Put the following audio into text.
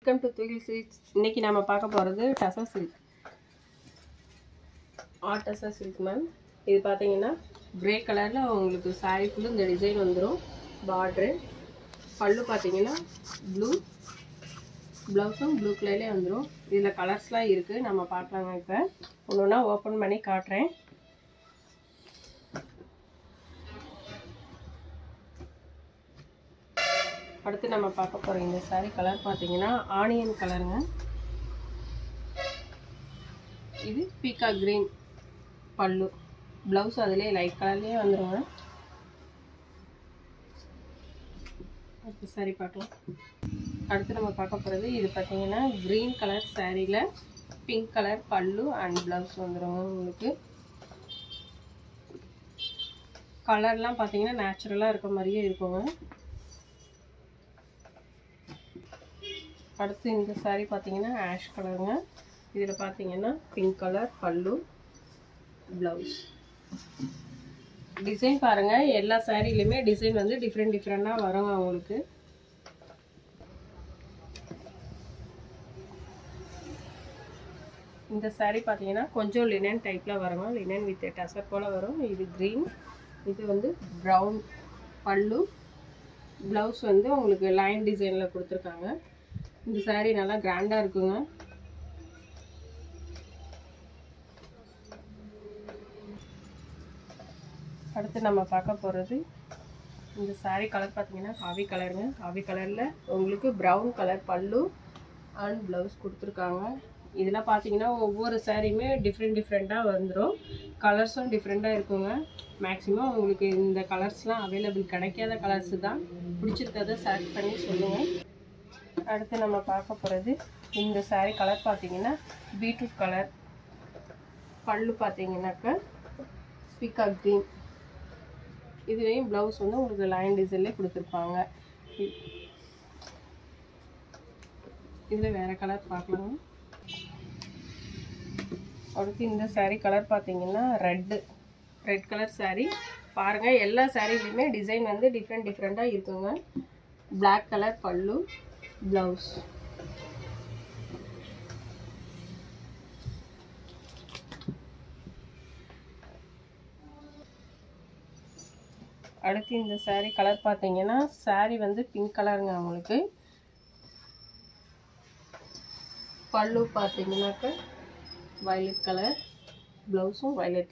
welcome to துகில் silks இன்னைக்கு நம்ம பார்க்க போகிறது டசா சில்க் ஆர்ட் டசா சில்க் மேம் இது பார்த்தீங்கன்னா கிரே கலரில் உங்களுக்கு saree ஃபுல்லும் இந்த டிசைன் வந்துடும் பார்ட்ரு பல்லு பார்த்தீங்கன்னா ப்ளூ ப்ளவுஸும் ப்ளூ கலர்லேயே வந்துடும் இதில் கலர்ஸ்லாம் இருக்குது நம்ம பார்க்கலாங்க இப்போ ஒன்று ஒன்றா ஓப்பன் பண்ணி காட்டுறேன் அடுத்து நம்ம பார்க்க போகிற இந்த saree கலர் பார்த்தீங்கன்னா ஆனியன் கலருங்க இது பீக்கா கிரீன் பல்லு ப்ளவுஸ் அதிலே லைட் கலர்லேயே வந்துருங்க அடுத்து saree பார்க்கலாம் அடுத்து நம்ம பார்க்க போகிறது இது பார்த்தீங்கன்னா க்ரீன் கலர் சாரியில் பிங்க் கலர் பல்லு அண்ட் ப்ளவுஸ் வந்துருங்க உங்களுக்கு கலர்லாம் பார்த்தீங்கன்னா நேச்சுரலாக இருக்க மாதிரியே இருக்குங்க அடுத்து இந்த saree பார்த்தீங்கன்னா ஆஷ் கலருங்க இதில் பார்த்தீங்கன்னா பிங்க் கலர் பல்லு ப்ளவுஸ் டிசைன் பாருங்கள் எல்லா சாரீலையுமே டிசைன் வந்து டிஃப்ரெண்ட் டிஃப்ரெண்ட்டாக வருங்க உங்களுக்கு இந்த saree பார்த்தீங்கன்னா கொஞ்சம் லினன் டைப்பில் வருங்க லினன் வித் டசர் போல் வரும் இது க்ரீன் இது வந்து ப்ரௌன் பல்லு ப்ளவுஸ் வந்து உங்களுக்கு லைன் டிசைனில் கொடுத்துருக்காங்க இந்த saree நல்லா கிராண்டாக இருக்குங்க அடுத்து நம்ம பார்க்க போகிறது இந்த saree கலர் பார்த்தீங்கன்னா காவி கலருங்க காவி கலரில் உங்களுக்கு ப்ரௌன் கலர் பல்லு அண்ட் ப்ளவுஸ் கொடுத்துருக்காங்க இதெல்லாம் பார்த்தீங்கன்னா ஒவ்வொரு சாரியுமே டிஃப்ரெண்ட் டிஃப்ரெண்ட்டாக வந்துடும் கலர்ஸும் டிஃப்ரெண்ட்டாக இருக்குங்க மேக்ஸிமம் உங்களுக்கு இந்த கலர்ஸ்லாம் அவைலபிள் கிடைக்காத கலர்ஸ் தான் பிடிச்சிருக்கிறத செலக்ட் பண்ணி சொல்லுங்கள் அடுத்து நம்ம பார்க்க போகிறது இந்த saree கலர் பார்த்தீங்கன்னா பீட்ரூட் கலர் பல்லு பார்த்தீங்கன்னாக்கா பிகா க்ரீன் இதுலேயும் ப்ளவுஸ் வந்து உங்களுக்கு லைன் டிசைன்லேயே கொடுத்துருப்பாங்க இதில் வேறு கலர் பார்க்கலாம் அடுத்து இந்த saree கலர் பார்த்தீங்கன்னா ரெட்டு ரெட் கலர் saree பாருங்கள் எல்லா சாரீலையுமே டிசைன் வந்து டிஃப்ரெண்ட் டிஃப்ரெண்ட்டாக இருக்குங்க Black கலர் பல்லு ப்ளவுஸ் அடுத்து இந்த saree கலர் பார்த்தீங்கன்னா saree வந்து பிங்க் கலருங்க உங்களுக்கு பல்லு பார்த்தீங்கன்னாக்க வயலட் கலர் ப்ளவுஸும் வயலட்